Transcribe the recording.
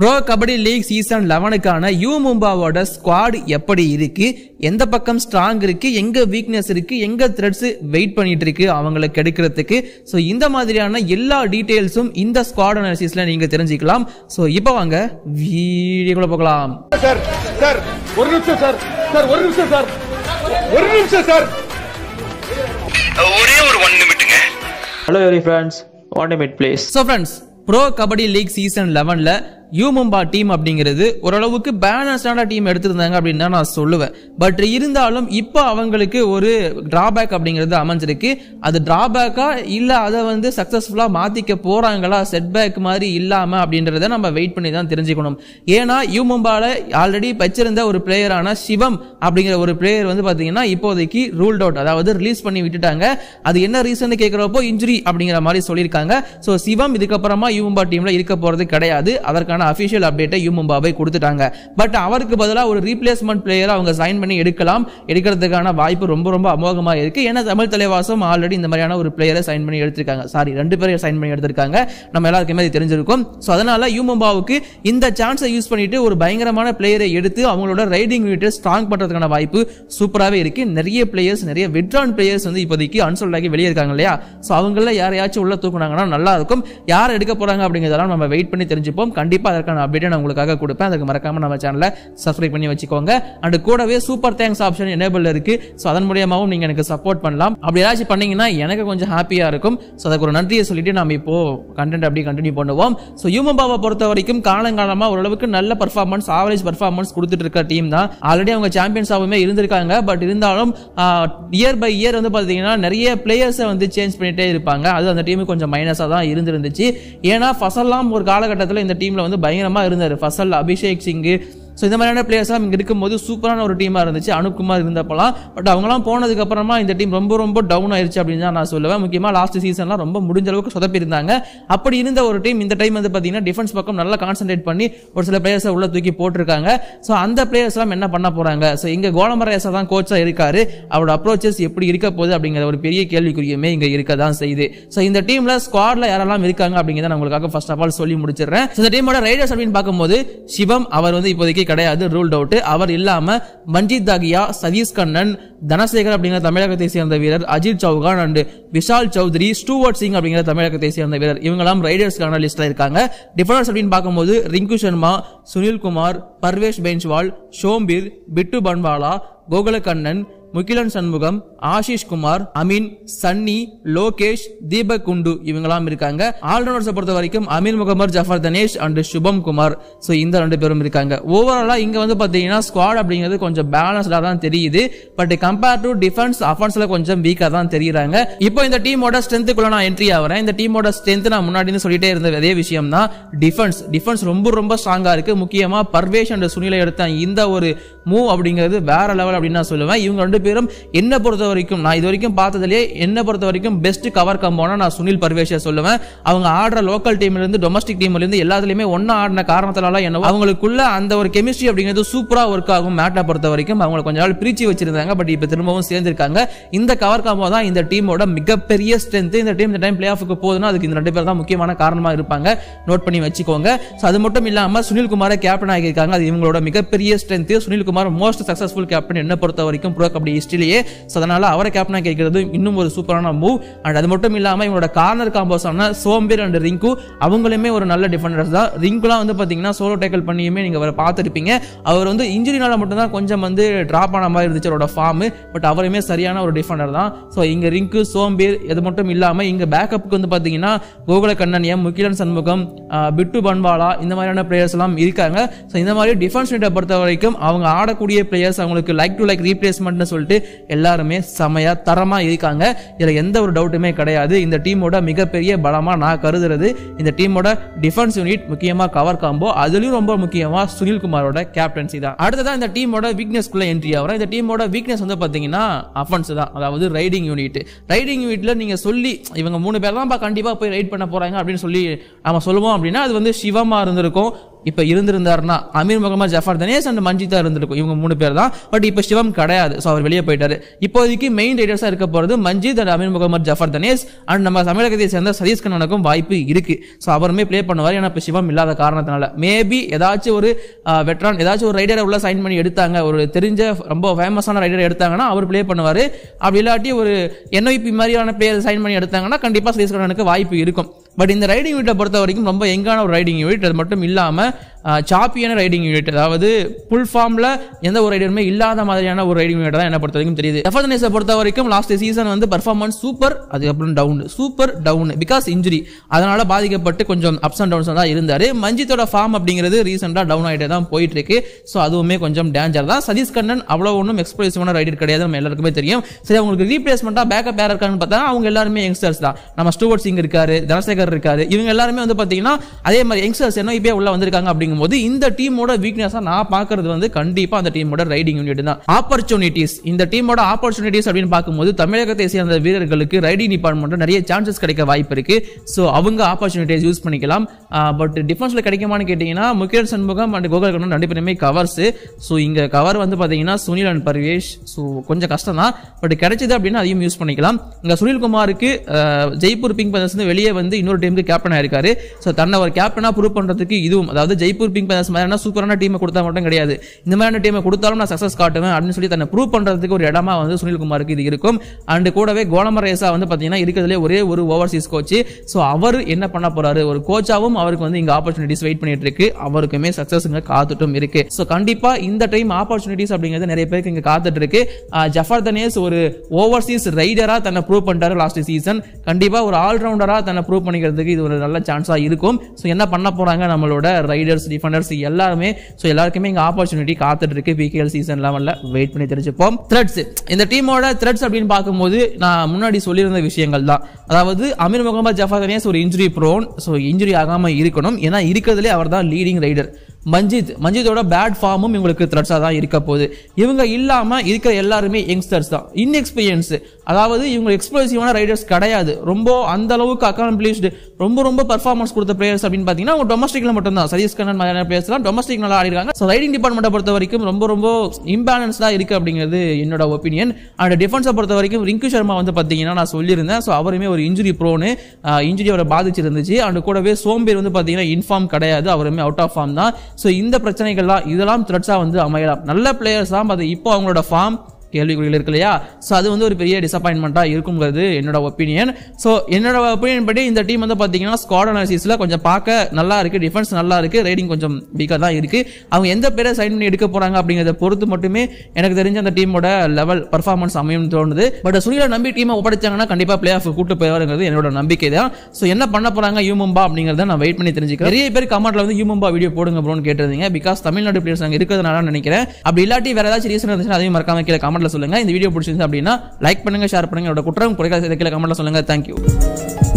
Bro kabaddi league season லெவனுக்கான U மும்பாவோட squad எப்படி இருக்கு எந்த பக்கம் ஸ்ட்ராங் இருக்கு எங்க வீக்னஸ் இருக்கு எங்க த்ரெட்ஸ் வெயிட் பண்ணிட்டு இருக்கு அவங்களுக்கு கிடைக்கிறதுக்கு ஸோ இந்த மாதிரியான எல்லா டீடைல்ஸும் இந்த ஸ்குவாட் அனாலிசிஸ்ல நீங்க தெரிஞ்சுக்கலாம் ஸோ இப்போ வாங்க வீடியோக்குள்ள போகலாம் சார் சார் ஒரு நிமிஷம் சார் சார் ஒரு நிமிஷம் சார் ஒரு நிமிஷம் சார் ஒரே ஒரு ஒன் நிமிட்டுங்க Hello, every friends. Want a mid, please? So friends pro kabaddi league season லெவனில் யூ மும்பா டீம் அப்படிங்கிறது ஓரளவுக்கு பேலன்ஸ்டான டீம் எடுத்திருந்தாங்க அப்படின்னு தான் நான் சொல்லுவேன் பட் இருந்தாலும் இப்போ அவங்களுக்கு ஒரு டிராபேக் அப்படிங்கிறது அமைஞ்சிருக்கு அது டிராபேக்கா இல்லை அதை வந்து சக்ஸஸ்ஃபுல்லாக மாற்றிக்க போகிறாங்களா செட்பேக் மாதிரி இல்லாமல் அப்படின்றத நம்ம வெயிட் பண்ணி தான் தெரிஞ்சுக்கணும் ஏன்னா யூ மும்பாவில் ஆல்ரெடி வச்சிருந்த ஒரு பிளேயரான சிவம் அப்படிங்கிற ஒரு பிளேயர் வந்து பார்த்தீங்கன்னா இப்போதைக்கு ரூல்ட் அவுட் அதாவது ரிலீஸ் பண்ணி விட்டுட்டாங்க அது என்ன ரீசன் கேட்குறப்போ இன்ஜுரி அப்படிங்கிற மாதிரி சொல்லியிருக்காங்க ஸோ சிவம் இதுக்கப்புறமா யூ மும்பா டீமில் இருக்க போகிறது கிடையாது அதற்கான அஃபிஷியல் அப்டேட்டை யூ மும்பாவை கொடுத்துட்டாங்க பட் அவருக்கு பதிலாக ஒரு ரீப்ளேஸ்மெண்ட் பிளேயரை அவங்க சைன் பண்ணி எடுக்கலாம் எடுக்கிறதுக்கான வாய்ப்பு ரொம்ப ரொம்ப அமோகமாக இருக்கு ஏன்னா தமிழ் தலைவாசம் ஆல்ரெடி இந்த மாதிரியான ஒரு பிளேயரை சைன் பண்ணி எடுத்திருக்காங்க சாரி ரெண்டு பேரையும் சைன் பண்ணி எடுத்திருக்காங்க நம்ம எல்லாருக்குமே அது தெரிஞ்சிருக்கும் ஸோ அதனால யூ மும்பாவுக்கு இந்த சான்ஸை யூஸ் பண்ணிட்டு ஒரு பயங்கரமான பிளேயரை எடுத்து அவங்களோட ரைடிங் யூனிட்டை ஸ்ட்ராங் பண்றதுக்கான வாய்ப்பு சூப்பராகவே இருக்கு நிறைய பிளேயர்ஸ் நிறைய விட்ரான் பிளேயர்ஸ் வந்து இப்போதைக்கு அன்சோல்ட் ஆகி வெளியே இருக்காங்க இல்லையா ஸோ அவங்கள யாரையாச்சும் உள்ள தூக்குனாங்கன்னா நல்லா இருக்கும் யார் எடுக்க போறாங்க அப்படிங்கிறதெல்லாம் நம்ம வெயிட் பண்ணி தெரிஞ்சுப்போம் கண்டிப்பா அதற்கான அப்டேட்டை நான் உங்களுக்காக கொடுப்பேன் அதுக்கு மறக்காம நம்ம சேனலை சப்ஸ்கிரைப் பண்ணி வச்சுக்கோங்க அண்ட் கூடவே சூப்பர் தேங்க்ஸ் ஆப்ஷன் எனேபிள் இருக்கு ஸோ அதன் மூலியமாவும் நீங்க எனக்கு சப்போர்ட் பண்ணலாம் அப்படி ஏதாச்சும் பண்ணீங்கன்னா எனக்கு கொஞ்சம் ஹாப்பியா இருக்கும் ஸோ அதுக்கு ஒரு நன்றியை சொல்லிட்டு நம்ம இப்போ கண்டென்ட் அப்படியே கண்டினியூ பண்ணுவோம் ஸோ யூமபாவை பொறுத்த வரைக்கும் காலங்காலமா ஓரளவுக்கு நல்ல பர்ஃபார்மன்ஸ் ஆவரேஜ் பர்ஃபார்மன்ஸ் கொடுத்துட்டு இருக்க டீம் தான் ஆல்ரெடி அவங்க சாம்பியன்ஸாகவுமே இருந்திருக்காங்க பட் இருந்தாலும் இயர் பை இயர் வந்து பார்த்தீங்கன்னா நிறைய பிளேயர்ஸை வந்து சேஞ்ச் பண்ணிட்டே இருப்பாங்க அது அந்த டீமுக்கு கொஞ்சம் மைனஸாக தான் இருந்திருந்துச்சு ஏன்னா ஃபசல்லாம் ஒரு காலகட்டத்தில் இந்த டீமில் வந்து பயங்கரமாக இருந்தார் ஃபசல் அபிஷேக் சிங்கு ஸோ இந்த மாதிரியான பிளேயர்ஸ்லாம் இங்கே இருக்கும்போது சூப்பரான ஒரு டீமாக இருந்துச்சு அனுப்குமார் இருந்தப்பலாம் பட் அவங்களாம் போனதுக்கு அப்புறமா இந்த டீம் ரொம்ப ரொம்ப டவுன் ஆயிருச்சு அப்படின்னு தான் நான் சொல்லுவேன் முக்கியமாக லாஸ்ட் சீசன்லாம் ரொம்ப முடிஞ்ச அளவுக்கு சொதப்பி இருந்தாங்க அப்படி இருந்த ஒரு டீம் இந்த டைம் வந்து பார்த்தீங்கன்னா டிஃபென்ஸ் பக்கம் நல்லா கான்சென்ட்ரேட் பண்ணி ஒரு சில பிளேயர்ஸை உள்ள தூக்கி போட்டிருக்காங்க ஸோ அந்த பிளேயர்ஸ்லாம் என்ன பண்ண போறாங்க ஸோ இங்கே கோலமரேசா தான் கோச்சாக இருக்காரு அவரோட அப்ரோச்சஸ் எப்படி இருக்க போகுது அப்படிங்கிற ஒரு பெரிய கேள்விக்குறியுமே இங்கே இருக்க தான் செய்யுது ஸோ இந்த டீம்ல ஸ்குவாட்ல யாரெல்லாம் இருக்காங்க அப்படிங்கிறத நான் உங்களுக்காக ஃபர்ஸ்ட் ஆஃப் ஆல் சொல்லி முடிச்சிடுறேன் ஸோ இந்த டீமோட ரைடர்ஸ் அப்படின்னு பார்க்கும்போது சிவம் அவர் வந்து இப்போதைக்கு கிடையாது ரூல்ட் அவுட் அவர் இல்லாம மஞ்சித் தாகியா சதீஷ் கண்ணன் தனசேகர் அப்படிங்கிற தமிழகத்தை சேர்ந்த வீரர் அஜித் சௌகான் அண்ட் விஷால் சௌத்ரி ஸ்டூவர்ட் சிங் அப்படிங்கிற தமிழகத்தை சேர்ந்த வீரர் இவங்கெல்லாம் ரைடர்ஸ்க்கான லிஸ்ட்ல இருக்காங்க டிஃபரன்ஸ் அப்படின்னு பார்க்கும்போது ரிங்கு சர்மா சுனில்குமார் பர்வேஷ் பென்ச்வால் ஷோம்பீர் பிட்டு பன்வாலா கோகுலகண்ணன் முகிலன் சண்முகம் ஆஷிஷ் குமார் அமீன் சன்னி லோகேஷ் தீபக் குண்டு இவங்கெல்லாம் இருக்காங்க ஆல்ரவுண்டர்ஸை பொறுத்த வரைக்கும் அமீன் முகமது ஜஃபர் தனேஷ் அண்ட் சுபம் குமார் ஸோ இந்த ரெண்டு பேரும் இருக்காங்க ஓவராலா இங்க வந்து பாத்தீங்கன்னா ஸ்குவாட் அப்படிங்கிறது கொஞ்சம் பேலன்ஸ்டா தான் தெரியுது பட் கம்பேர் டு டிஃபென்ஸ் அஃபென்ஸ்ல கொஞ்சம் வீக்கா தான் தெரியுறாங்க இப்போ இந்த டீமோட ஸ்ட்ரென்த்துக்குள்ள நான் என்ட்ரி ஆகிறேன் இந்த டீமோட ஸ்ட்ரென்த் நான் முன்னாடி இருந்து சொல்லிட்டே இருந்த அதே விஷயம் தான் டிஃபென்ஸ் டிஃபென்ஸ் ரொம்ப ரொம்ப ஸ்ட்ராங்கா இருக்கு முக்கியமா பர்வேஷ் அண்ட் சுனிலை எடுத்த இந்த ஒரு மூவ் அப்படிங்கிறது வேற லெவல் அப்படின்னு நான் சொல்லுவேன் இவங்க ரெண்டு பேரும் என்ன பொறுத்த வரைக்கும் நான் இது வரைக்கும் பார்த்ததுலேயே என்ன பொறுத்த வரைக்கும் பெஸ்ட் கவர் கம்போனா நான் சுனில் பர்வேஷை சொல்லுவேன் அவங்க ஆடுற லோக்கல் டீம்ல இருந்து டொமஸ்டிக் டீம்ல இருந்து எல்லாத்துலயுமே ஒன்னா ஆடின காரணத்தினால என்ன அவங்களுக்குள்ள அந்த ஒரு கெமிஸ்ட்ரி அப்படிங்கிறது சூப்பரா ஒர்க் ஆகும் மேட்டை பொறுத்த வரைக்கும் அவங்களை கொஞ்ச நாள் பிரிச்சு வச்சிருந்தாங்க பட் இப்போ திரும்பவும் சேர்ந்திருக்காங்க இந்த கவர் காம்போ தான் இந்த டீமோட மிகப்பெரிய ஸ்ட்ரென்த் இந்த டீம் இந்த டைம் பிளே ஆஃபுக்கு போகுதுன்னா அதுக்கு இந்த ரெண்டு பேர் தான் முக்கியமான காரணமா இருப்பாங்க நோட் பண்ணி வச்சுக்கோங்க ஸோ அது மட்டும் இல்லாம சுனில் குமாரை கேப்டன் ஆகியிருக்காங்க அது இவங்களோட மிகப்பெரிய strength Sunil Kumar most successful captain என்ன பொறுத்த வரைக்கும் ப்ரோ கபடி ஹிஸ்டரியிலேயே ஸோ அதனால அவரை கேப்டனாக கேட்கறது இன்னும் ஒரு சூப்பரான மூவ் அண்ட் அது மட்டும் இல்லாமல் இவங்களோட கார்னர் காம்போஸ் ஆன சோம்பேர் அண்ட் ரிங்கு அவங்களுமே ஒரு நல்ல டிஃபெண்டர்ஸ் தான் ரிங்குலாம் வந்து பார்த்தீங்கன்னா சோலோ டேக்கல் பண்ணியுமே நீங்கள் அவரை பார்த்துருப்பீங்க அவர் வந்து இன்ஜுரினால மட்டும்தான் கொஞ்சம் வந்து ட்ராப் ஆன மாதிரி இருந்துச்சு அவரோட ஃபார்ம் பட் அவருமே சரியான ஒரு டிஃபெண்டர் தான் ஸோ இங்கே ரிங்கு சோம்பேர் இது மட்டும் இல்லாமல் இங்கே பேக்கப்புக்கு வந்து பார்த்தீங்கன்னா கோகுலக்கண்ணன் எம் முகிலன் சண்முகம் ஆஹ் பிட்டு பன்வாலா இந்த மாதிரியான பிளேயர்ஸ் எல்லாம் இருக்காங்க ஸோ இந்த மாதிரி டிஃபென்ஸ் யூனிட்டை பொறுத்த வரைக்கும் அவங்க ஆடக்கூடிய பிளேயர்ஸ் அவங்களுக்கு லைக் டு லைக் ரீப்ளேஸ்மெண்ட்னு சொல்லிட்டு எல்லாருமே செமையா தரமா இருக்காங்க இதுல எந்த ஒரு டவுட்டுமே கிடையாது இந்த டீமோட மிகப்பெரிய பலமா நான் கருதுறது இந்த டீமோட டிஃபென்ஸ் யூனிட் முக்கியமா கவர் காம்போ அதுலயும் ரொம்ப முக்கியமா சுனில் குமாரோட கேப்டன்சி தான் அடுத்ததான் இந்த டீமோட வீக்னஸ்க்குள்ள என்ட்ரி ஆகிறோம் இந்த டீமோட வீக்னஸ் வந்து பாத்தீங்கன்னா அஃபென்ஸ் தான் அதாவது ரைடிங் யூனிட் ரைடிங் யூனிட்ல நீங்க சொல்லி இவங்க மூணு பேர் தான் கண்டிப்பா போய் ரைட் பண்ண போறாங்க அப்படின்னு சொல்லி நம்ம சொல்லுவோம் அப்படின்னா அது வந்து சிவமா இருந்திருக்கும் இப்போ இருந்திருந்தாருன்னா அமீர் முகமது ஜஃபர் தனேஷ் அண்ட் மஞ்சிதா இருந்திருக்கும் இவங்க மூணு பேர் தான் பட் இப்போ சிவம் கிடையாது ஸோ அவர் வெளியே போயிட்டாரு இப்போதைக்கு மெயின் ரைடர்ஸாக இருக்க போகிறது மஞ்சித் அண்ட் அமீர் முகமது ஜஃபர் தனேஷ் அண்ட் நம்ம தமிழகத்தை சேர்ந்த சதீஷ் கண்ணனுக்கும் வாய்ப்பு இருக்கு ஸோ அவருமே ப்ளே பண்ணுவார் ஏன்னா இப்போ சிவம் இல்லாத காரணத்தினால மேபி ஏதாச்சும் ஒரு வெட்ரான் ஏதாச்சும் ஒரு ரைடரை உள்ள சைன் பண்ணி எடுத்தாங்க ஒரு தெரிஞ்ச ரொம்ப ஃபேமஸான ரைடர் எடுத்தாங்கன்னா அவர் ப்ளே பண்ணுவார் அப்படி இல்லாட்டி ஒரு என்ஐபி மாதிரியான பிளேயர் சைன் பண்ணி எடுத்தாங்கன்னா கண்டிப்பாக சதீஷ் கண்ணனுக்கு வாய்ப்பு இருக்கும் பட் இந்த ரைடிங் யூனிட்டை பொறுத்த வரைக்கும் ரொம்ப எங்கான ஒரு ரைடிங் யூனிட் அது மட்டும் இல்லாமல் சாப்பியான ரைடிங் யூனிட் அதாவது ஃபுல் ஃபார்மில் எந்த ஒரு ரைடருமே இல்லாத மாதிரியான ஒரு ரைடிங் யூனிட் தான் என்ன பொறுத்த வரைக்கும் தெரியுது எஃபர்தனேஸை பொறுத்த வரைக்கும் லாஸ்ட் சீசன் வந்து பர்ஃபார்மன்ஸ் சூப்பர் அதுக்கப்புறம் down super down because injury அதனால பாதிக்கப்பட்டு கொஞ்சம் அப்ஸ் அண்ட் டவுன்ஸ் தான் இருந்தார் மஞ்சித்தோட ஃபார்ம் அப்படிங்கிறது ரீசெண்டாக டவுன் ஆகிட்டே தான் போயிட்டு இருக்கு ஸோ அதுவுமே கொஞ்சம் டேஞ்சர் தான் சதீஷ் கண்ணன் அவ்வளோ ஒன்றும் எக்ஸ்பிரசிவான ரைடர் கிடையாது நம்ம எல்லாருக்குமே தெரியும் சரி அவங்களுக்கு ரீப்ளேஸ்மெண்ட்டாக பேக்கப் யார் இருக்கான்னு பார்த்தா அவங்க எல்லாருமே யங்ஸ்டர்ஸ் தான் நம்ம ஸ்டூவர்ட் சிங் இருக்காரு தனசேகர் இருக்காரு இவங்க எல்லாருமே வந்து பார்த்தீங்கன்னா அதே மாதிரி யங்ஸ்டர்ஸ் என்ன இப்போ உள்ள வந்திருக்காங்க அப்படிங்கும்போது இந்த டீமோட வீக்னஸாக நான் பார்க்கறது வந்து கண்டிப்பாக அந்த டீமோட ரைடிங் யூனிட் தான் ஆப்பர்ச்சுனிட்டிஸ் இந்த டீமோட ஆப்பர்ச்சுனிட்டிஸ் அப்படின்னு பார்க்கும்போது தமிழகத்தை சேர்ந்த வீரர்களுக்கு ரைடிங் டிபார்ட்மெண்ட்ல நிறைய சான்சஸ் கிடைக்க வாய்ப்பு இருக்கு ஸோ அவங்க ஆப்பர்ச்சுனிட்டிஸ் யூஸ் பண்ணிக்கலாம் பட் டிஃபென்ஸ்ல கிடைக்குமான்னு கேட்டிங்கன்னா முகேஷ் சண்முகம் அண்ட் கோகுல் கண்ணன் ரெண்டு பேருமே கவர்ஸ் ஸோ இங்க கவர் வந்து பார்த்தீங்கன்னா சுனில் அண்ட் பர்வேஷ் ஸோ கொஞ்சம் கஷ்டம் தான் பட் கிடைச்சது அப்படின்னா அதையும் யூஸ் பண்ணிக்கலாம் இங்க சுனில்குமாருக்கு அஹ், ஜெய்ப்பூர் பிங்க் பேதர்ஸ் வந்து வெளியே வந்து இன்னொரு டீமுக்கு கேப்டன் ஆயிருக்காரு ஸோ தன்னை ஒரு கேப்டனா ப்ரூவ் பண்றதுக்கு இதுவும் அதாவது ஜெய்ப்பூர் பிங்க் பேதர்ஸ் மாதிரியான சூப்பரான டீமை கொடுத்தா மட்டும் கிடையாது இந்த மாதிரியான டீமை கொடுத்தாலும் நான் சக்ஸஸ் காட்டுவேன் அப்படின்னு சொல்லி தன்னை ப்ரூவ் பண்றதுக்கு ஒரு இடமா வந்து சுனில்குமாருக்கு இது இருக்கும் அண்ட் கூடவே கோலமரேசா வந்து பார்த்தீங்கன்னா இருக்கிறதுலே ஒரே ஒரு ஓவர்சீஸ் கோச் ஸோ அவர் என்ன பண்ண போறாரு ஒரு கோச்சாவும் அவருக்கு வந்து இங்க ஆப்பர்ச்சுனிட்டிஸ் வெயிட் பண்ணிட்டு இருக்கு அவருக்குமே சக்சஸ் இங்க காத்துட்டும் இருக்கு ஸோ கண்டிப்பா இந்த டைம் ஆப்பர்ச்சுனிட்டிஸ் அப்படிங்கிறது நிறைய பேருக்கு இங்க காத்துட்டு இருக்கு அஹ் ஜஃபர் தனேஸ் ஒரு ஓவர்சீஸ் ரைடரா தன்னை ப்ரூவ் பண்ணிட்டாரு லாஸ்ட் சீசன் கண்டிப்பா ஒரு ஆல்ரவுண்டரா தன்னை ப்ரூவ் பண்ணிக்கிறதுக்கு இது ஒரு நல்ல சான்ஸா இருக்கும் ஸோ என்ன பண்ண போறாங்க நம்மளோட ரைடர்ஸ் டிஃபெண்டர்ஸ் எல்லாருமே ஸோ எல்லாருக்குமே இங்க ஆப்பர்ச்சுனிட்டி காத்துட்டு இருக்கு பிகேஎல் சீசன் லெவலில் வெயிட் பண்ணி தெரிஞ்சுப்போம் த்ரெட்ஸ் இந்த டீமோட த்ரெட்ஸ் அப்படின்னு பார்க்கும்போது நான் முன்னாடி சொல்லியிருந்த விஷயங்கள் தான் அதாவது அமீர் முகமது ஜஃபர் தனேஸ் ஒரு இன்ஜுரி ப்ரோன் ஸோ இன்ஜுரி ஆகாம இருக்கணும் ஏன்னா இருக்கிறதுலே அவர் தான் லீடிங் ரைடர் மஞ்சித் மஞ்சித்தோட பேட் ஃபார்மும் இவங்களுக்கு த்ரெட்ஸாக தான் இருக்க போகுது இவங்க இல்லாம இருக்கிற எல்லாருமே யங்ஸ்டர்ஸ் தான் இன்எக்ஸ்பீரியன்ஸ் அதாவது இவங்க எக்ஸ்ப்ளோசிவான ரைடர்ஸ் கிடையாது ரொம்ப அந்த அளவுக்கு அக்காம்ப்ளிஷ்டு ரொம்ப ரொம்ப பர்ஃபார்மன்ஸ் கொடுத்த பிளேயர்ஸ் அப்படின்னு பார்த்தீங்கன்னா அவங்க டொமஸ்டிக்ல மட்டும் தான் சதீஷ் கண்ணன் மாதிரியான பிளேயர்ஸ்லாம் டொமஸ்டிக் நல்லா ஆடிருக்காங்க ஸோ ரைடிங் டிபார்ட்மெண்ட்டை பொறுத்த வரைக்கும் ரொம்ப ரொம்ப இம்பேலன்ஸ்டாக இருக்கு அப்படிங்கிறது என்னோட ஒப்பீனியன் அண்ட் டிஃபென்ஸை பொறுத்த வரைக்கும் ரிங்கு சர்மா வந்து பார்த்தீங்கன்னா நான் சொல்லியிருந்தேன் ஸோ அவருமே ஒரு இன்ஜுரி ப்ரோனு இன்ஜுரி அவரை பாதிச்சிருந்துச்சு அண்ட் கூடவே சோம்பேர் வந்து பார்த்தீங்கன்னா இன்ஃபார்ம் கிடையாது அவருமே அவுட் ஆஃப் ஃபார்ம் தான் ஸோ இந்த பிரச்சனைகள்லாம் இதெல்லாம் த்ரெட்ஸாக வந்து அமையலாம் நல்ல பிளேயர்ஸ் தான் அது இப்போ அவங்களோட ஃபார்ம் கேள்விக்குறிகள் இருக்கு இல்லையா ஸோ அது வந்து ஒரு பெரிய டிசப்பாயின்மெண்ட்டாக இருக்குங்கிறது என்னோட ஒப்பீனியன் ஸோ என்னோட ஒப்பீனியன் படி இந்த டீம் வந்து பார்த்தீங்கன்னா ஸ்குவாட் அனாலிசிஸில் கொஞ்சம் பார்க்க நல்லா இருக்கு டிஃபென்ஸ் நல்லா இருக்கு ரைடிங் கொஞ்சம் வீக்காக தான் இருக்கு அவங்க எந்த பேரை சைன் பண்ணி எடுக்க போறாங்க அப்படிங்கிறத பொறுத்து மட்டுமே எனக்கு தெரிஞ்ச அந்த டீமோட லெவல் பர்ஃபார்மன்ஸ் அமையும் தோணுது பட் சுனிலை நம்பி டீமை ஒப்படைச்சாங்கன்னா கண்டிப்பாக பிளே ஆஃப் கூட்டு போயிருங்கிறது என்னோட நம்பிக்கை தான் ஸோ என்ன பண்ண போறாங்க யூமும்பா அப்படிங்கிறத நான் வெயிட் பண்ணி தெரிஞ்சுக்கிறேன் நிறைய பேர் கமெண்ட்ல வந்து யூமும்பா வீடியோ போடுங்க ப்ரோன்னு கேட்டிருந்தீங்க பிகாஸ் தமிழ்நாடு பிளேயர்ஸ் அங்கே இருக்கிறதுனால நினைக்கிறேன் அப்படி இல்லாட்டி வேற ஏதாச்சும் ரீசன் இருந்துச்சுன்னா அதையும் மறக்காம கீழே கமெண்ட்ல சொல்லுங்க இந்த வீடியோ பிடிச்சிருந்து அப்படின்னா லைக் பண்ணுங்க ஷேர் பண்ணுங்க என்னோட குற்றம் குறைக்காத கீழே கமெண்ட்ல சொல்லுங்க தேங்க்யூ